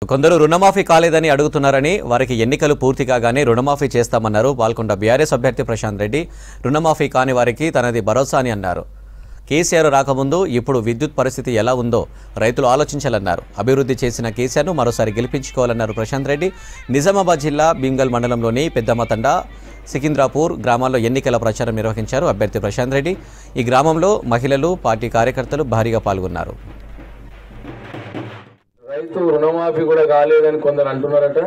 కొందరు రుణమాఫీ కాలేదని అడుగుతున్నారని వారికి ఎన్నికలు పూర్తి కాగానే రుణమాఫీ చేస్తామన్నారు పాల్గొండ బీఆర్ఎస్ అభ్యర్థి ప్రశాంత్ రెడ్డి రుణమాఫీ కాని వారికి తనది భరోసా అని అన్నారు కేసీఆర్ రాకముందు ఇప్పుడు విద్యుత్ పరిస్థితి ఎలా ఉందో రైతులు ఆలోచించాలన్నారు అభివృద్ధి చేసిన కేసీఆర్ను మరోసారి గెలిపించుకోవాలన్నారు ప్రశాంత్ రెడ్డి నిజామాబాద్ జిల్లా భీంగల్ మండలంలోని పెద్దమ్మతండ సికింద్రాపూర్ గ్రామాల్లో ఎన్నికల ప్రచారం నిర్వహించారు అభ్యర్థి ప్రశాంత్ రెడ్డి ఈ గ్రామంలో మహిళలు పార్టీ కార్యకర్తలు భారీగా పాల్గొన్నారు రైతు రుణమాఫీ కూడా కాలేదని కొందరు అంటున్నారట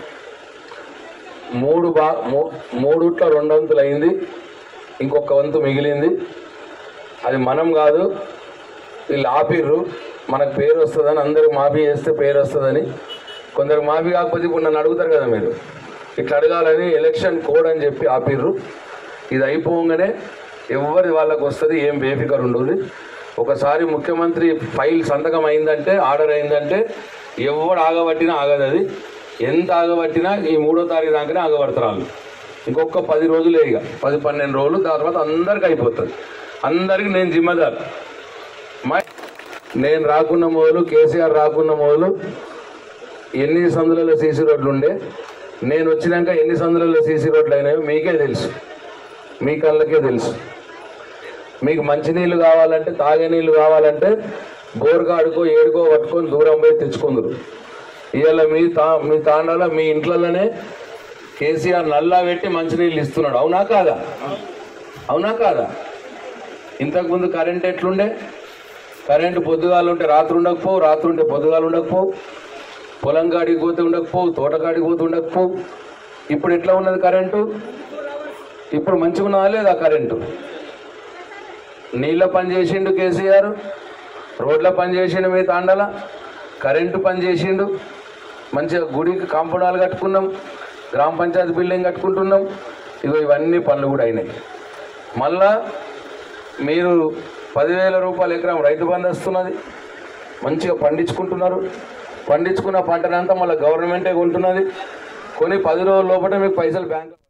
మూడు బా మూ- మూడుట్ల రెండు వంతులు అయింది ఇంకొక వంతు మిగిలింది అది మనం కాదు వీళ్ళు ఆపిర్రు మనకు పేరు వస్తుందని అందరికి మాఫీ చేస్తే పేరు వస్తుందని కొందరికి మాఫీ కాకపోతే ఇప్పుడు నన్ను అడుగుతారు కదా మీరు ఇట్లా అడగాలని ఎలక్షన్ కోడ్ అని చెప్పి ఆపిర్రు ఇది అయిపోగానే ఎవరి వాళ్ళకి వస్తుంది ఏం బేఫికర్ ఉండదు ఒకసారి ముఖ్యమంత్రి ఫైల్ సంతకం అయిందంటే ఆర్డర్ అయిందంటే ఎవడు ఆగబట్టినా ఆగదు అది ఎంత ఆగబట్టినా ఈ మూడో తారీఖు దాకానే ఆగబడతారు వాళ్ళు ఇంకొక పది రోజులే ఇక పది పన్నెండు రోజులు దాని తర్వాత అందరికి అయిపోతుంది అందరికి నేను జిమ్మదార్ మా నేను రాకున్న మొదలు కేసీఆర్ రాకున్న మొదలు ఎన్ని సందులలో సీసీ రోడ్లు ఉండే నేను వచ్చినాక ఎన్ని సందులలో సీసీ రోడ్లు అయినాయో మీకే తెలుసు మీ కళ్ళకే తెలుసు మీకు మంచినీళ్ళు కావాలంటే తాగే నీళ్ళు కావాలంటే బోర్గాడుకో ఏడుకో పట్టుకొని దూరం పోయి తెచ్చుకుందరు ఇవాళ మీ తా మీ తాండాలో మీ ఇంట్లలోనే కేసీఆర్ నల్లా పెట్టి మంచినీళ్ళు ఇస్తున్నాడు అవునా కాదా అవునా కాదా ఇంతకుముందు కరెంట్ ఎట్లుండే కరెంటు పొద్దుగాలు ఉంటే రాత్రి ఉండకపోవు రాత్రి ఉంటే పొద్దుగాలు ఉండకపోవు పొలం కాడికి పోతే ఉండకపోవు తోట కాడికి పోతే ఉండకపోవు ఇప్పుడు ఎట్లా ఉన్నది కరెంటు ఇప్పుడు మంచిగా ఉన్నదా లేదా కరెంటు నీళ్ళ పని చేసిండు కేసీఆర్ రోడ్ల పని చేసిండు మీ తాండల కరెంటు పని చేసిండు మంచిగా గుడికి కాంపౌండాలు కట్టుకున్నాం గ్రామ పంచాయతీ బిల్డింగ్ కట్టుకుంటున్నాం ఇగో ఇవన్నీ పనులు కూడా అయినాయి మళ్ళా మీరు పదివేల రూపాయల ఎకరం రైతు బంధు వస్తున్నది మంచిగా పండించుకుంటున్నారు పండించుకున్న పంటనంతా మళ్ళీ గవర్నమెంటే కొంటున్నది కొని పది రోజుల లోపల మీకు పైసలు బ్యాంక్